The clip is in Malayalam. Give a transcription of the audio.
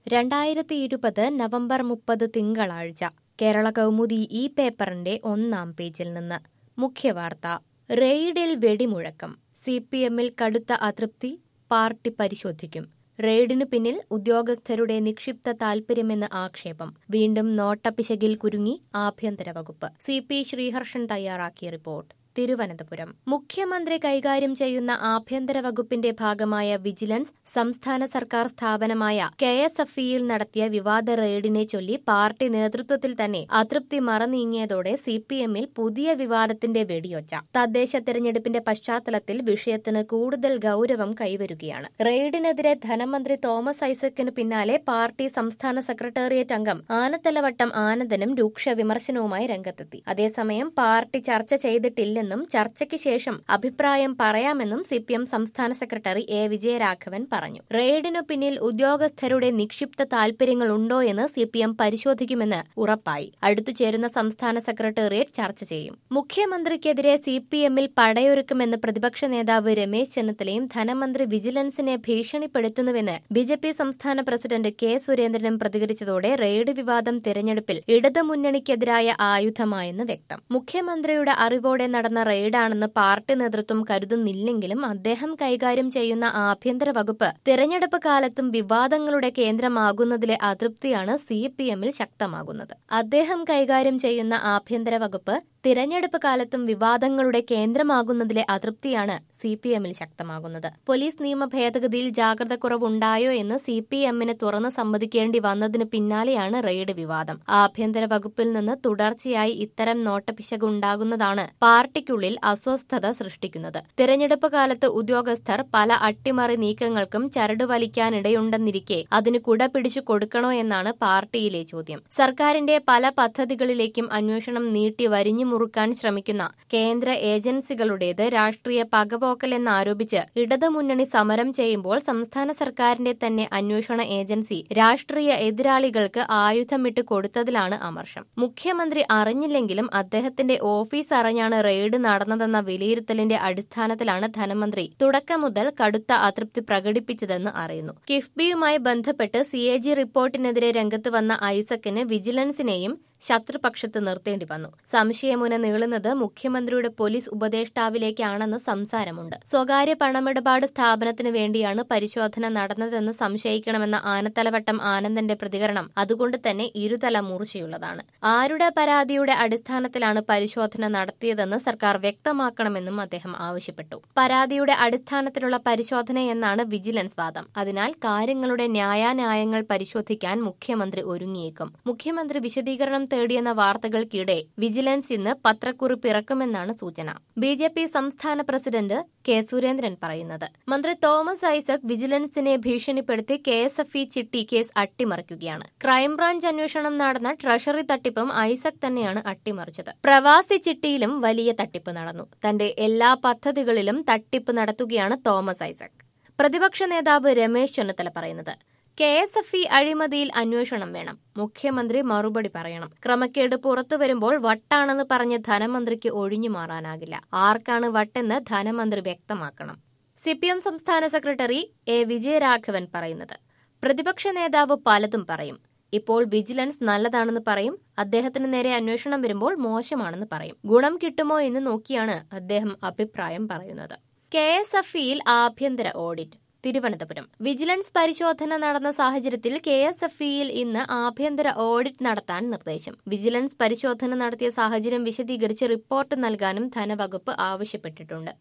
രണ്ടായിരത്തി ഇരുപത് നവംബർ മുപ്പത് തിങ്കളാഴ്ച കേരള കൗമുദി ഈ പേപ്പറിന്റെ ഒന്നാം പേജിൽ നിന്ന് മുഖ്യവാർത്ത റെയ്ഡിൽ വെടിമുഴക്കം സി പി എമ്മിൽ കടുത്ത അതൃപ്തി പാർട്ടി പരിശോധിക്കും റെയ്ഡിനു പിന്നിൽ ഉദ്യോഗസ്ഥരുടെ നിക്ഷിപ്ത താൽപര്യമെന്ന് ആക്ഷേപം വീണ്ടും നോട്ടപ്പിശകിൽ കുരുങ്ങി ആഭ്യന്തര വകുപ്പ് സി പി ശ്രീഹർഷൻ തയ്യാറാക്കിയ റിപ്പോർട്ട് തിരുവനന്തപുരം മുഖ്യമന്ത്രി കൈകാര്യം ചെയ്യുന്ന ആഭ്യന്തര വകുപ്പിന്റെ ഭാഗമായ വിജിലൻസ് സംസ്ഥാന സർക്കാർ സ്ഥാപനമായ കെ എസ് എഫ് ഇയിൽ നടത്തിയ വിവാദ റെയ്ഡിനെ ചൊല്ലി പാർട്ടി നേതൃത്വത്തിൽ തന്നെ അതൃപ്തി മറനീങ്ങിയതോടെ സി പി എമ്മിൽ പുതിയ വിവാദത്തിന്റെ വെടിയൊച്ച തദ്ദേശ തെരഞ്ഞെടുപ്പിന്റെ പശ്ചാത്തലത്തിൽ വിഷയത്തിന് കൂടുതൽ ഗൌരവം കൈവരുകയാണ് റെയ്ഡിനെതിരെ ധനമന്ത്രി തോമസ് ഐസക്കിന് പിന്നാലെ പാർട്ടി സംസ്ഥാന സെക്രട്ടേറിയറ്റ് അംഗം ആനത്തലവട്ടം ആനന്ദനും രൂക്ഷ വിമർശനവുമായി രംഗത്തെത്തി അതേസമയം പാർട്ടി ചർച്ച ചെയ്തിട്ടില്ലെന്നും ചർച്ചയ്ക്ക് ശേഷം അഭിപ്രായം പറയാമെന്നും സി പി എം സംസ്ഥാന സെക്രട്ടറി എ വിജയരാഘവൻ പറഞ്ഞു റെയ്ഡിനു പിന്നിൽ ഉദ്യോഗസ്ഥരുടെ നിക്ഷിപ്ത താൽപര്യങ്ങളുണ്ടോ എന്ന് സി പി എം പരിശോധിക്കുമെന്ന് ഉറപ്പായി അടുത്തു ചേരുന്ന സംസ്ഥാന സെക്രട്ടേറിയറ്റ് ചർച്ച ചെയ്യും മുഖ്യമന്ത്രിക്കെതിരെ സി പി എമ്മിൽ പടയൊരുക്കുമെന്ന് പ്രതിപക്ഷ നേതാവ് രമേശ് ചെന്നിത്തലയും ധനമന്ത്രി വിജിലൻസിനെ ഭീഷണിപ്പെടുത്തുന്നുവെന്ന് ബി ജെ പി സംസ്ഥാന പ്രസിഡന്റ് കെ സുരേന്ദ്രനും പ്രതികരിച്ചതോടെ റെയ്ഡ് വിവാദം തെരഞ്ഞെടുപ്പിൽ ഇടതുമുന്നണിക്കെതിരായ ആയുധമായെന്ന് വ്യക്തം മുഖ്യമന്ത്രിയുടെ അറിവോടെ നടന്ന റെയ്ഡാണെന്ന് പാർട്ടി നേതൃത്വം കരുതുന്നില്ലെങ്കിലും അദ്ദേഹം കൈകാര്യം ചെയ്യുന്ന ആഭ്യന്തര വകുപ്പ് തിരഞ്ഞെടുപ്പ് കാലത്തും വിവാദങ്ങളുടെ കേന്ദ്രമാകുന്നതിലെ അതൃപ്തിയാണ് സി പി എമ്മിൽ ശക്തമാകുന്നത് അദ്ദേഹം കൈകാര്യം ചെയ്യുന്ന ആഭ്യന്തര വകുപ്പ് തിരഞ്ഞെടുപ്പ് കാലത്തും വിവാദങ്ങളുടെ കേന്ദ്രമാകുന്നതിലെ അതൃപ്തിയാണ് സി പി എമ്മിൽ ശക്തമാകുന്നത് പോലീസ് നിയമ ഭേദഗതിയിൽ ജാഗ്രത കുറവുണ്ടായോ എന്ന് സി പി എമ്മിന് തുറന്ന് സമ്മതിക്കേണ്ടി വന്നതിന് പിന്നാലെയാണ് റെയ്ഡ് വിവാദം ആഭ്യന്തര വകുപ്പിൽ നിന്ന് തുടർച്ചയായി ഇത്തരം നോട്ടപ്പിശക് ഉണ്ടാകുന്നതാണ് പാർട്ടിക്കുള്ളിൽ അസ്വസ്ഥത സൃഷ്ടിക്കുന്നത് തിരഞ്ഞെടുപ്പ് കാലത്ത് ഉദ്യോഗസ്ഥർ പല അട്ടിമറി നീക്കങ്ങൾക്കും ചരട് വലിക്കാനിടയുണ്ടെന്നിരിക്കെ അതിന് കുട പിടിച്ചു കൊടുക്കണോ എന്നാണ് പാർട്ടിയിലെ ചോദ്യം സർക്കാരിന്റെ പല പദ്ധതികളിലേക്കും അന്വേഷണം നീട്ടി വരിഞ്ഞു മുറുക്കാൻ ശ്രമിക്കുന്ന കേന്ദ്ര ഏജൻസികളുടേത് രാഷ്ട്രീയ പകപോക്കലെന്നാരോപിച്ച് ഇടതുമുന്നണി സമരം ചെയ്യുമ്പോൾ സംസ്ഥാന സർക്കാരിന്റെ തന്നെ അന്വേഷണ ഏജൻസി രാഷ്ട്രീയ എതിരാളികൾക്ക് ആയുധമിട്ട് കൊടുത്തതിലാണ് അമർഷം മുഖ്യമന്ത്രി അറിഞ്ഞില്ലെങ്കിലും അദ്ദേഹത്തിന്റെ ഓഫീസ് അറിഞ്ഞാണ് റെയ്ഡ് നടന്നതെന്ന വിലയിരുത്തലിന്റെ അടിസ്ഥാനത്തിലാണ് ധനമന്ത്രി തുടക്കം മുതൽ കടുത്ത അതൃപ്തി പ്രകടിപ്പിച്ചതെന്ന് അറിയുന്നു കിഫ്ബിയുമായി ബന്ധപ്പെട്ട് സി എ ജി റിപ്പോർട്ടിനെതിരെ രംഗത്ത് വന്ന ഐസക്കിന് വിജിലൻസിനെയും ശത്രുപക്ഷത്ത് നിർത്തേണ്ടി വന്നു സംശയമുന നീളുന്നത് മുഖ്യമന്ത്രിയുടെ പോലീസ് ഉപദേഷ്ടാവിലേക്കാണെന്ന് സംസാരമുണ്ട് സ്വകാര്യ പണമിടപാട് സ്ഥാപനത്തിന് വേണ്ടിയാണ് പരിശോധന നടന്നതെന്ന് സംശയിക്കണമെന്ന ആനത്തലവട്ടം ആനന്ദന്റെ പ്രതികരണം അതുകൊണ്ട് തന്നെ ഇരുതല മൂർച്ചയുള്ളതാണ് ആരുടെ പരാതിയുടെ അടിസ്ഥാനത്തിലാണ് പരിശോധന നടത്തിയതെന്ന് സർക്കാർ വ്യക്തമാക്കണമെന്നും അദ്ദേഹം ആവശ്യപ്പെട്ടു പരാതിയുടെ അടിസ്ഥാനത്തിലുള്ള പരിശോധനയെന്നാണ് വിജിലൻസ് വാദം അതിനാൽ കാര്യങ്ങളുടെ ന്യായാന്യായങ്ങൾ പരിശോധിക്കാൻ മുഖ്യമന്ത്രി ഒരുങ്ങിയേക്കും മുഖ്യമന്ത്രി വിശദീകരണം തേടിയെന്ന വാർത്തകൾക്കിടെ വിജിലൻസ് ഇന്ന് പത്രക്കുറിപ്പ് ഇറക്കുമെന്നാണ് സൂചന ബി ജെ പി സംസ്ഥാന പ്രസിഡന്റ് കെ സുരേന്ദ്രൻ പറയുന്നത് മന്ത്രി തോമസ് ഐസക് വിജിലൻസിനെ ഭീഷണിപ്പെടുത്തി കെ എസ് എഫ് ഇ ചിട്ടി കേസ് അട്ടിമറിക്കുകയാണ് ക്രൈംബ്രാഞ്ച് അന്വേഷണം നടന്ന ട്രഷറി തട്ടിപ്പും ഐസക് തന്നെയാണ് അട്ടിമറിച്ചത് പ്രവാസി ചിട്ടിയിലും വലിയ തട്ടിപ്പ് നടന്നു തന്റെ എല്ലാ പദ്ധതികളിലും തട്ടിപ്പ് നടത്തുകയാണ് തോമസ് ഐസക് പ്രതിപക്ഷ നേതാവ് രമേശ് ചെന്നിത്തല പറയുന്നത് കെ എസ് എഫ് ഇ അഴിമതിയിൽ അന്വേഷണം വേണം മുഖ്യമന്ത്രി മറുപടി പറയണം ക്രമക്കേട് പുറത്തു വരുമ്പോൾ വട്ടാണെന്ന് പറഞ്ഞ് ധനമന്ത്രിക്ക് ഒഴിഞ്ഞു മാറാനാകില്ല ആർക്കാണ് വട്ടെന്ന് ധനമന്ത്രി വ്യക്തമാക്കണം സി പി എം സംസ്ഥാന സെക്രട്ടറി എ വിജയരാഘവൻ പറയുന്നത് പ്രതിപക്ഷ നേതാവ് പലതും പറയും ഇപ്പോൾ വിജിലൻസ് നല്ലതാണെന്ന് പറയും അദ്ദേഹത്തിന് നേരെ അന്വേഷണം വരുമ്പോൾ മോശമാണെന്ന് പറയും ഗുണം കിട്ടുമോ എന്ന് നോക്കിയാണ് അദ്ദേഹം അഭിപ്രായം പറയുന്നത് കെ എസ് എഫ് ഇയിൽ ആഭ്യന്തര ഓഡിറ്റ് തിരുവനന്തപുരം വിജിലൻസ് പരിശോധന നടന്ന സാഹചര്യത്തിൽ കെ എസ് എഫ് ഇയിൽ ഇന്ന് ആഭ്യന്തര ഓഡിറ്റ് നടത്താൻ നിർദ്ദേശം വിജിലൻസ് പരിശോധന നടത്തിയ സാഹചര്യം വിശദീകരിച്ച് റിപ്പോർട്ട് നൽകാനും ധനവകുപ്പ് ആവശ്യപ്പെട്ടിട്ടുണ്ട്